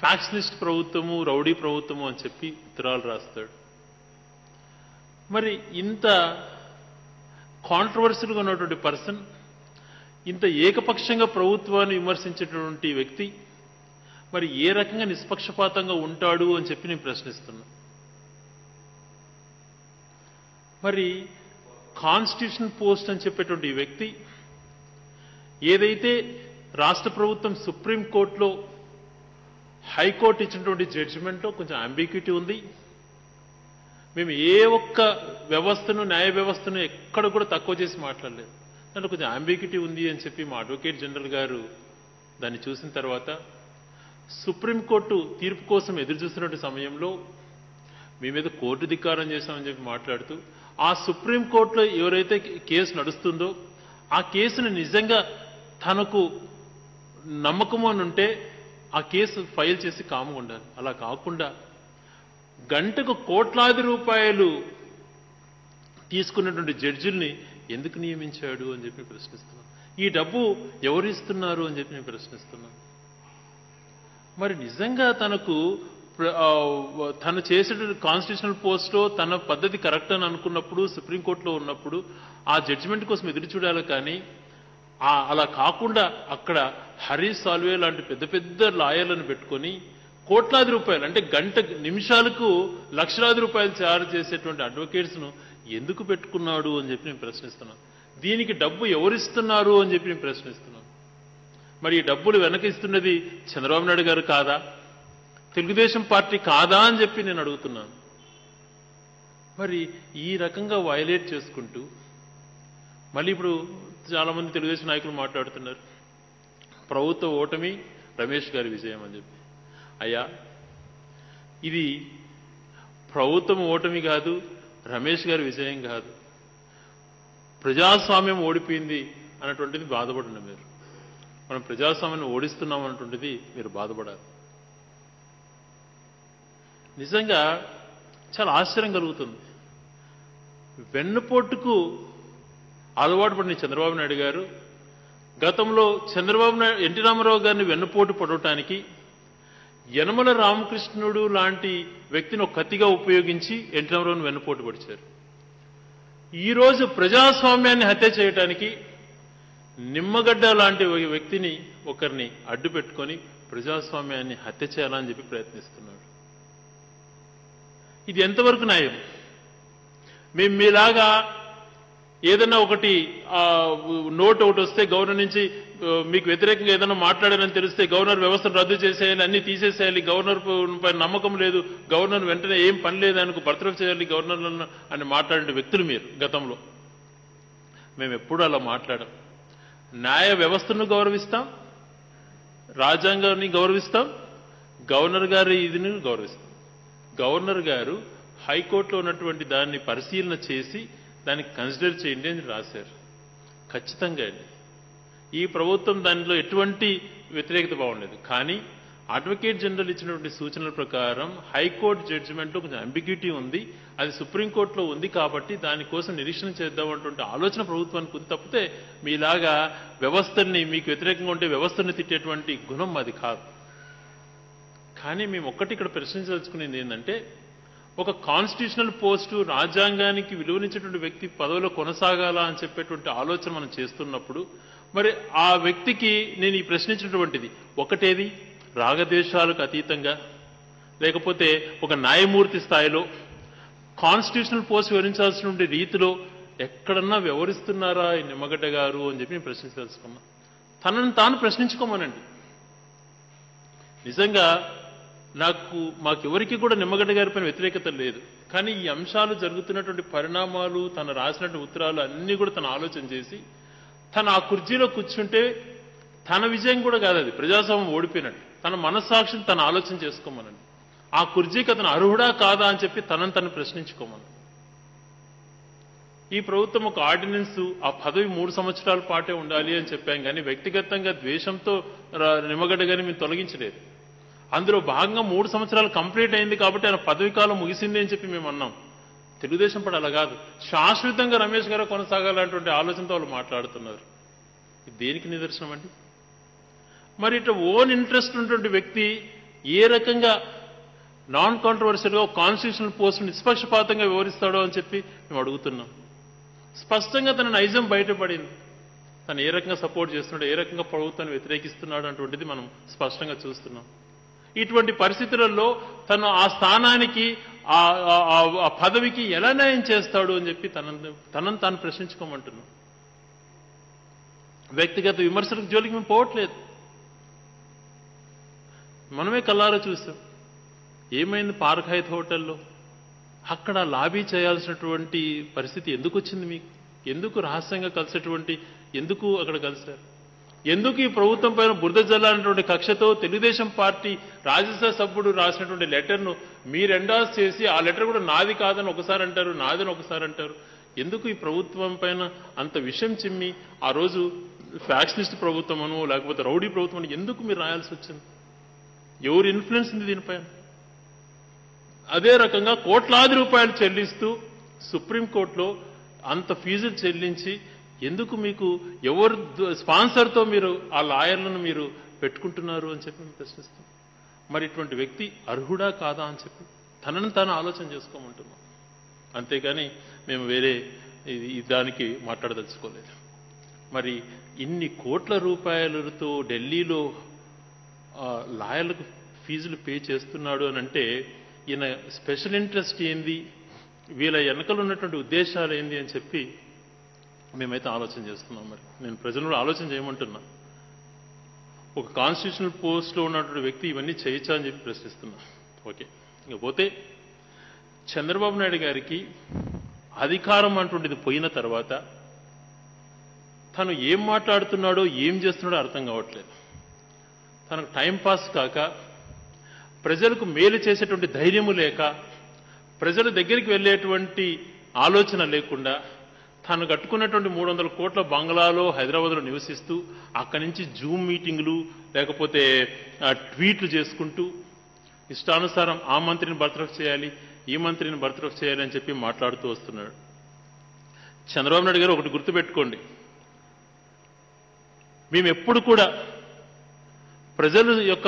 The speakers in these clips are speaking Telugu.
ఫ్యాక్షనిస్ట్ ప్రభుత్వము రౌడీ ప్రభుత్వము అని చెప్పి ఉత్తరాలు రాస్తాడు మరి ఇంత కాంట్రవర్సీగా ఉన్నటువంటి పర్సన్ ఇంత ఏకపక్షంగా ప్రభుత్వాన్ని విమర్శించేటటువంటి వ్యక్తి మరి ఏ రకంగా నిష్పక్షపాతంగా ఉంటాడు అని చెప్పి నేను ప్రశ్నిస్తున్నా మరి కాన్స్టిట్యూషన్ పోస్ట్ అని చెప్పేటువంటి ఈ వ్యక్తి ఏదైతే రాష్ట్ర ప్రభుత్వం సుప్రీంకోర్టులో హైకోర్టు ఇచ్చినటువంటి జడ్జిమెంట్లో కొంచెం అంబిక్యూటీ ఉంది మేము ఏ ఒక్క వ్యవస్థను న్యాయ వ్యవస్థను ఎక్కడ కూడా తక్కువ చేసి మాట్లాడలేదు దాంట్లో కొంచెం అంబిక్యూటీ ఉంది అని చెప్పి మా అడ్వకేట్ జనరల్ గారు దాన్ని చూసిన తర్వాత సుప్రీంకోర్టు తీర్పు కోసం ఎదురు చూస్తున్నటువంటి సమయంలో మీ మీద కోర్టు ధిక్కారం చేశామని చెప్పి మాట్లాడుతూ ఆ సుప్రీంకోర్టులో ఎవరైతే కేసు నడుస్తుందో ఆ కేసును నిజంగా తనకు నమ్మకము అని ఉంటే ఆ కేసు ఫైల్ చేసి కాముగా ఉండాలి అలా కాకుండా గంటకు కోట్లాది రూపాయలు తీసుకున్నటువంటి జడ్జిల్ని ఎందుకు నియమించాడు అని చెప్పి ప్రశ్నిస్తున్నాను ఈ డబ్బు ఎవరు ఇస్తున్నారు అని చెప్పి నేను ప్రశ్నిస్తున్నాను మరి నిజంగా తనకు ప్ర- ఆ, తను చేసేటువంటి కాన్స్టిట్యూషనల్ పోస్ట్లో తన పద్ధతి కరెక్ట్ అని అనుకున్నప్పుడు సుప్రీంకోర్టులో ఉన్నప్పుడు ఆ జడ్జిమెంట్ కోసం ఎదురు చూడాలి కానీ ఆ అలా కాకుండా అక్కడ హరీష్ సాల్వే లాంటి పెద్ద పెద్ద లాయర్లను పెట్టుకొని కోట్లాది రూపాయలు అంటే గంట నిమిషాలకు లక్షలాది రూపాయలు చార్జ్ చేసేటువంటి అడ్వకేట్స్ ను ఎందుకు పెట్టుకున్నాడు అని చెప్పి నేను ప్రశ్నిస్తున్నాను దీనికి డబ్బు ఎవరిస్తున్నారు అని చెప్పి నేను ప్రశ్నిస్తున్నాను మరి ఈ డబ్బులు వెనక ఇస్తున్నది చంద్రబాబు నాయుడు గారు కాదా తెలుగుదేశం పార్టీ కాదా అని చెప్పి నేను అడుగుతున్నాను మరి ఈ రకంగా వయలేట్ చేసుకుంటూ మళ్ళీ ఇప్పుడు చాలా మంది తెలుగుదేశం నాయకులు మాట్లాడుతున్నారు ప్రభుత్వ ఓటమి రమేష్ గారి విజయం అని చెప్పి అయ్యా ఇది ప్రభుత్వం ఓటమి కాదు రమేష్ గారి విజయం కాదు ప్రజాస్వామ్యం ఓడిపోయింది అన్నటువంటిది బాధపడండి మీరు మనం ప్రజాస్వామ్యాన్ని ఓడిస్తున్నాం అన్నటువంటిది మీరు బాధపడాలి నిజంగా చాలా ఆశ్చర్యం కలుగుతుంది వెన్నుపోటుకు అలవాటు పడిన చంద్రబాబు నాయుడు గారు గతంలో చంద్రబాబు నాయుడు ఎన్టీ రామారావు గారిని వెన్నుపోటు పడటానికి యనమల రామకృష్ణుడు లాంటి వ్యక్తిని ఒక కత్తిగా ఉపయోగించి ఎన్టీ రామారావుని వెన్నుపోటు పడిచారు ఈ రోజు ప్రజాస్వామ్యాన్ని హత్య చేయడానికి నిమ్మగడ్డ లాంటి ఒక వ్యక్తిని ఒకరిని అడ్డు పెట్టుకొని ప్రజాస్వామ్యాన్ని హత్య చేయాలని చెప్పి ప్రయత్నిస్తున్నాడు ఇది ఎంతవరకు న్యాయం మేము మీలాగా ఏదైనా ఒకటి ఆ, నోట్ ఒకటి వస్తే గవర్నర్ నుంచి ఆ, మీకు వ్యతిరేకంగా ఏదైనా మాట్లాడారని తెలిస్తే గవర్నర్ వ్యవస్థను రద్దు చేసేయాలి అన్ని తీసేసేయాలి గవర్నర్ పై నమ్మకం లేదు గవర్నర్ వెంటనే ఏం పని లేదు ఆయనకు బర్తరఫ్ చేయాలి గవర్నర్ అని మాట్లాడే వ్యక్తులు మీరు గతంలో మేము ఎప్పుడూ అలా మాట్లాడం న్యాయ వ్యవస్థను గౌరవిస్తాం రాజ్యాంగాన్ని గౌరవిస్తాం గవర్నర్ గారి ఇదిని గౌరవిస్తాం గవర్నర్ గారు హైకోర్టులో ఉన్నటువంటి దాన్ని పరిశీలన చేసి దాన్ని కన్సిడర్ చేయండి అని రాశారు ఖచ్చితంగా అండి ఈ ప్రభుత్వం దానిలో ఎటువంటి వ్యతిరేకత బాగుండేది కానీ అడ్వకేట్ జనరల్ ఇచ్చినటువంటి సూచనల ప్రకారం హైకోర్టు జడ్జిమెంట్లో కొంచెం అంబిగ్యూటీ ఉంది అది సుప్రీంకోర్టులో ఉంది కాబట్టి దానికోసం నిరీక్షణ చేద్దామన్నటువంటి ఆలోచన ప్రభుత్వానికి ఉంది తప్పితే మీలాగా వ్యవస్థల్ని మీకు వ్యతిరేకంగా ఉంటే వ్యవస్థని తిట్టేటువంటి గుణం అది కాదు కానీ మేము ఒక్కటి ఇక్కడ ప్రశ్నించదలుచుకునేది ఏంటంటే ఒక కాన్స్టిట్యూషనల్ పోస్టు రాజ్యాంగానికి విలువనిచ్చేటువంటి వ్యక్తి పదవిలో కొనసాగాల అని చెప్పేటువంటి ఆలోచన మనం చేస్తున్నప్పుడు మరి ఆ వ్యక్తికి నేను ఈ ప్రశ్నించినటువంటిది ఒకటేది రాగద్వేషాలకు అతీతంగా లేకపోతే ఒక న్యాయమూర్తి స్థాయిలో కాన్స్టిట్యూషనల్ పోస్ట్ వివరించాల్సినటువంటి రీతిలో ఎక్కడన్నా వ్యవహరిస్తున్నారా ఈ నిమ్మగడ్డ గారు అని చెప్పి నేను ప్రశ్నించదలుచుకున్నా తనను తాను ప్రశ్నించుకోమనండి నిజంగా నాకు మాకెవరికి కూడా నిమ్మగడ్డ గారి పైన వ్యతిరేకత లేదు కానీ ఈ అంశాలు జరుగుతున్నటువంటి పరిణామాలు తను రాసినటువంటి ఉత్తరాలు అన్నీ కూడా తను ఆలోచన చేసి తను ఆ కుర్చీలో కూర్చుంటే తన విజయం కూడా కాదు అది ప్రజాస్వామ్యం ఓడిపోయినట్టు తన మనస్సాక్షిని తను ఆలోచన చేసుకోమనండి ఆ కుర్చీకి అతను అర్హుడా కాదా అని చెప్పి తనను తను ప్రశ్నించుకోమను ఈ ప్రభుత్వం ఒక ఆర్డినెన్స్ ఆ పదవి మూడు సంవత్సరాల పాటే ఉండాలి అని చెప్పాం కానీ వ్యక్తిగతంగా ద్వేషంతో రా- నిమ్మగడ్డ గారిని మేము తొలగించలేదు అందులో భాగంగా మూడు సంవత్సరాలు కంప్లీట్ అయింది కాబట్టి ఆయన పదవి కాలం ముగిసింది అని చెప్పి మేము అన్నాం తెలుగుదేశం పడ అలా కాదు శాశ్వతంగా రమేష్ గారు కొనసాగాలన్నటువంటి ఆలోచనతో వాళ్ళు మాట్లాడుతున్నారు ఇది దేనికి నిదర్శనం అండి మరి ఇట్లా ఓన్ ఇంట్రెస్ట్ ఉన్నటువంటి వ్యక్తి ఏ రకంగా నాన్ కాంట్రవర్షియల్గా కాన్స్టిట్యూషనల్ పోస్ట్ నిష్పక్షపాతంగా వివరిస్తాడో అని చెప్పి మేము అడుగుతున్నాం స్పష్టంగా తన నైజం బయటపడింది తను ఏ రకంగా సపోర్ట్ చేస్తున్నాడు ఏ రకంగా ప్రభుత్వాన్ని వ్యతిరేకిస్తున్నాడు అటువంటిది మనం స్పష్టంగా చూస్తున్నాం ఇటువంటి పరిస్థితులలో తను ఆ స్థానానికి ఆ ఆ- ఆ- ఆ పదవికి ఎలా న్యాయం చేస్తాడు అని చెప్పి తనను తనను తాను ప్రశ్నించుకోమంటున్నాం వ్యక్తిగత విమర్శలకు జోలికి మేము పోవట్లేదు మనమే కల్లారా చూసాం ఏమైంది పార్క్ హైత్ హోటల్లో అక్కడ లాబీ చేయాల్సినటువంటి పరిస్థితి ఎందుకు వచ్చింది మీకు ఎందుకు రహస్యంగా కలిసేటువంటి ఎందుకు అక్కడ కలిశారు ఎందుకు ఈ ప్రభుత్వం పైన బురద జల్లాలన్నటువంటి కక్షతో తెలుగుదేశం పార్టీ రాజ్యసభ సభ్యుడు రాసినటువంటి లెటర్ను మీరు ఎండాస్ చేసి ఆ లెటర్ కూడా నాది కాదని ఒకసారి అంటారు నాదని ఒకసారి అంటారు ఎందుకు ఈ ప్రభుత్వం పైన అంత విషయం చిమ్మి ఆ రోజు ఫ్యాక్షనిస్ట్ ప్రభుత్వం అను లేకపోతే రౌడీ ప్రభుత్వం అని ఎందుకు మీరు రాయాల్సి వచ్చింది ఎవరు ఇన్ఫ్లుయెన్స్ ఉంది దీనిపైన అదే రకంగా కోట్లాది రూపాయలు చెల్లిస్తూ సుప్రీంకోర్టులో అంత ఫీజులు చెల్లించి ఎందుకు మీకు ఎవరు ద- స్పాన్సర్తో మీరు ఆ లాయర్లను మీరు పెట్టుకుంటున్నారు అని చెప్పి మేము ప్రశ్నిస్తాం మరి ఇటువంటి వ్యక్తి అర్హుడా కాదా అని చెప్పి తనను తాను ఆలోచన చేసుకోమంటున్నాం అంతేగాని మేము వేరే ఇది ఈ దానికి మాట్లాడదలుచుకోలేదు మరి ఇన్ని కోట్ల రూపాయలతో ఢిల్లీలో ఆ, లాయర్లకు ఫీజులు పే చేస్తున్నాడు అని అంటే ఈయన స్పెషల్ ఇంట్రెస్ట్ ఏంది వీళ్ళ వెనకలు ఉన్నటువంటి ఉద్దేశాలు ఏంది అని చెప్పి మేమైతే ఆలోచన చేస్తున్నాం మరి నేను ప్రజలను కూడా ఆలోచన చేయమంటున్నా ఒక కాన్స్టిట్యూషనల్ పోస్ట్లో ఉన్నటువంటి వ్యక్తి ఇవన్నీ చేయొచ్చా అని చెప్పి ప్రశ్నిస్తున్నా ఓకే ఇక పోతే చంద్రబాబు నాయుడు గారికి అధికారం అంటుండేది పోయిన తర్వాత తను ఏం మాట్లాడుతున్నాడో ఏం చేస్తున్నాడో అర్థం కావట్లేదు తనకు టైం పాస్ కాక ప్రజలకు మేలు చేసేటువంటి ధైర్యము లేక ప్రజల దగ్గరికి వెళ్ళేటువంటి ఆలోచన లేకుండా తాను కట్టుకున్నటువంటి మూడు వందల కోట్ల బంగ్లాలో హైదరాబాద్లో నివసిస్తూ అక్కడి నుంచి జూమ్ మీటింగులు లేకపోతే ఆ, ట్వీట్లు చేసుకుంటూ ఇష్టానుసారం ఆ మంత్రిని బర్తరఫ్ చేయాలి ఈ మంత్రిని బర్తరఫ్ చేయాలి అని చెప్పి మాట్లాడుతూ వస్తున్నాడు చంద్రబాబు నాయుడు గారు ఒకటి గుర్తుపెట్టుకోండి మేము ఎప్పుడు కూడా ప్రజల యొక్క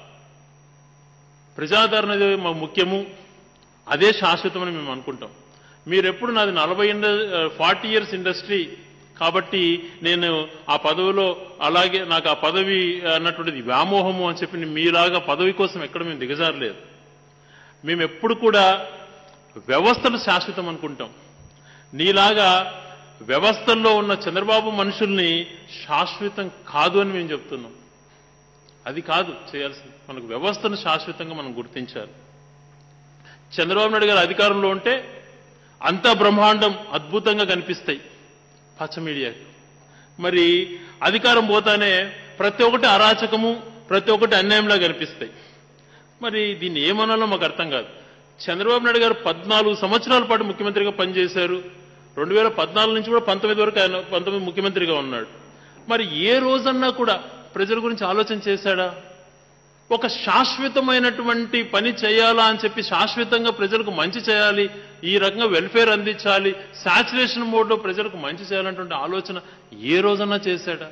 ప్రజాదరణ అనేది మా ముఖ్యము అదే శాశ్వతమని మేము అనుకుంటాం మీరెప్పుడు నాది నలభై ఫార్టీ ఇయర్స్ ఇండస్ట్రీ కాబట్టి నేను ఆ పదవిలో అలాగే నాకు ఆ పదవి అన్నటువంటిది వ్యామోహము అని చెప్పి మీలాగా పదవి కోసం ఎక్కడ మేము దిగజారలేదు మేము ఎప్పుడు కూడా వ్యవస్థలు శాశ్వతం అనుకుంటాం నీలాగా వ్యవస్థల్లో ఉన్న చంద్రబాబు మనుషుల్ని శాశ్వతం కాదు అని మేము చెప్తున్నాం అది కాదు చేయాల్సింది మనకు వ్యవస్థను శాశ్వతంగా మనం గుర్తించాలి చంద్రబాబు నాయుడు గారు అధికారంలో ఉంటే అంతా బ్రహ్మాండం అద్భుతంగా కనిపిస్తాయి పచ్చ మీడియాకి మరి అధికారం పోతానే ప్రతి ఒక్కటి అరాచకము ప్రతి ఒక్కటి అన్యాయంలా కనిపిస్తాయి మరి దీన్ని ఏమనాలో మాకు అర్థం కాదు చంద్రబాబు నాయుడు గారు పద్నాలుగు సంవత్సరాల పాటు ముఖ్యమంత్రిగా పనిచేశారు రెండు వేల పద్నాలుగు నుంచి కూడా పంతొమ్మిది వరకు ఆయన పంతొమ్మిది ముఖ్యమంత్రిగా ఉన్నాడు మరి ఏ రోజన్నా కూడా ప్రజల గురించి ఆలోచన చేశాడా ఒక శాశ్వతమైనటువంటి పని చేయాలా అని చెప్పి శాశ్వతంగా ప్రజలకు మంచి చేయాలి ఈ రకంగా వెల్ఫేర్ అందించాలి సాచురేషన్ మోడ్లో ప్రజలకు మంచి చేయాలన్నటువంటి ఆలోచన ఏ రోజన్నా చేశాడా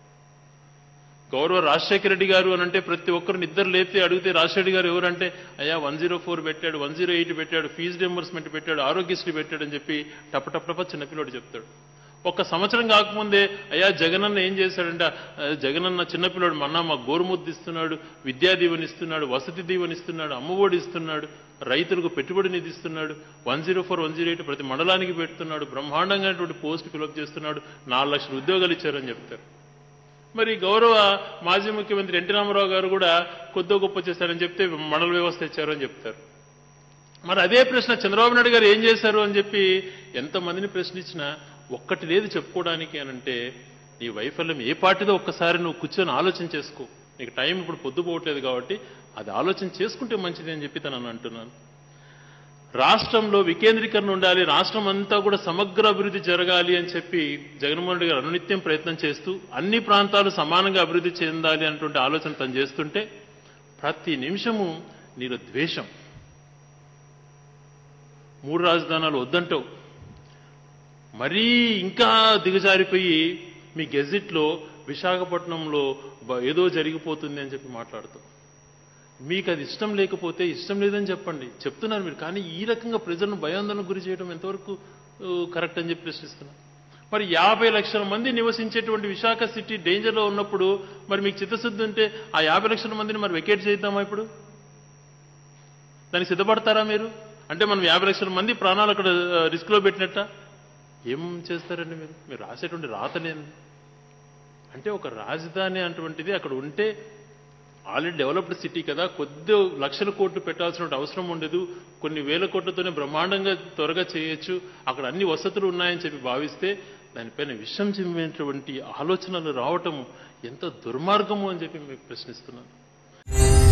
గౌరవ రాజశేఖర రెడ్డి గారు అని అంటే ప్రతి ఒక్కరు నిద్ర లేపి అడిగితే రాజశేఖర రెడ్డి గారు ఎవరంటే అయ్యా వన్ జీరో ఫోర్ పెట్టాడు వన్ జీరో ఎయిట్ పెట్టాడు ఫీజు రియంబర్స్మెంట్ పెట్టాడు ఆరోగ్యశ్రీ పెట్టాడు అని చెప్పి టప టప టప చిన్నపిల్లడు చెప్తాడు ఒక సంవత్సరం కాకముందే అయ్యా జగనన్న ఏం చేశాడంటే ఆ, జగనన్న చిన్నపిల్లడు మన్నా మా గోరుముద్దు ఇస్తున్నాడు విద్యా దీవెన ఇస్తున్నాడు వసతి దీవెన ఇస్తున్నాడు అమ్మఒడి ఇస్తున్నాడు రైతులకు పెట్టుబడి నిధి ఇస్తున్నాడు one zero four one zero eight ప్రతి మండలానికి పెడుతున్నాడు బ్రహ్మాండంగా పోస్ట్ ఫిలప్ చేస్తున్నాడు నాలుగు లక్షల ఉద్యోగాలు ఇచ్చారని చెప్తారు మరి గౌరవ మాజీ ముఖ్యమంత్రి ఎన్టీ రామారావు గారు కూడా కొద్దో గొప్ప చేశారని చెప్తే మండల వ్యవస్థ ఇచ్చారు అని చెప్తారు మరి అదే ప్రశ్న చంద్రబాబు నాయుడు గారు ఏం చేశారు అని చెప్పి ఎంతమందిని ప్రశ్నించినా ఒక్కటి లేదు చెప్పుకోవడానికి అని అంటే నీ వైఫల్యం ఏ పార్టీదో ఒక్కసారి నువ్వు కూర్చొని ఆలోచన చేసుకో నీకు టైం ఇప్పుడు పొద్దుపోవట్లేదు కాబట్టి అది ఆలోచన చేసుకుంటే మంచిది అని చెప్పి తనని అంటున్నాను రాష్ట్రంలో వికేంద్రీకరణ ఉండాలి రాష్ట్రం అంతా కూడా సమగ్ర అభివృద్ధి జరగాలి అని చెప్పి జగన్మోహన్ రెడ్డి గారు అనునిత్యం ప్రయత్నం చేస్తూ అన్ని ప్రాంతాలు సమానంగా అభివృద్ధి చెందాలి అన్నటువంటి ఆలోచన తను చేస్తుంటే ప్రతి నిమిషము నీలో ద్వేషం మూడు రాజధానాలు వద్దంటావు మరీ ఇంకా దిగజారిపోయి మీ గెజిట్లో విశాఖపట్నంలో బ- ఏదో జరిగిపోతుంది అని చెప్పి మాట్లాడుతావు మీకు అది ఇష్టం లేకపోతే ఇష్టం లేదని చెప్పండి చెప్తున్నారు మీరు కానీ ఈ రకంగా ప్రజలను భయాందోళనకు గురి చేయడం ఎంతవరకు ఆ, కరెక్ట్ అని చెప్పి ప్రశ్నిస్తున్నా మరి యాభై లక్షల మంది నివసించేటువంటి విశాఖ సిటీ డేంజర్లో ఉన్నప్పుడు మరి మీకు చిత్తశుద్ధి ఉంటే ఆ యాభై లక్షల మందిని మరి వెకేట్ చేద్దామా ఇప్పుడు దానికి సిద్ధపడతారా మీరు అంటే మనం యాభై లక్షల మంది ప్రాణాలు అక్కడ రిస్క్ లో పెట్టినట్ట ఏం చేస్తారండి మీరు మీరు రాసేటువంటి రాతనేంది అంటే ఒక రాజధాని అటువంటిది అక్కడ ఉంటే ఆల్రెడీ డెవలప్డ్ సిటీ కదా కొద్ది లక్షల కోట్లు పెట్టాల్సిన అవసరం ఉండదు కొన్ని వేల కోట్లతోనే బ్రహ్మాండంగా త్వరగా చేయొచ్చు అక్కడ అన్ని వసతులు ఉన్నాయని చెప్పి భావిస్తే దానిపైన విషం చిమ్మేటువంటి ఆలోచనలు రావటం ఎంత దుర్మార్గము అని చెప్పి మీకు ప్రశ్నిస్తున్నాను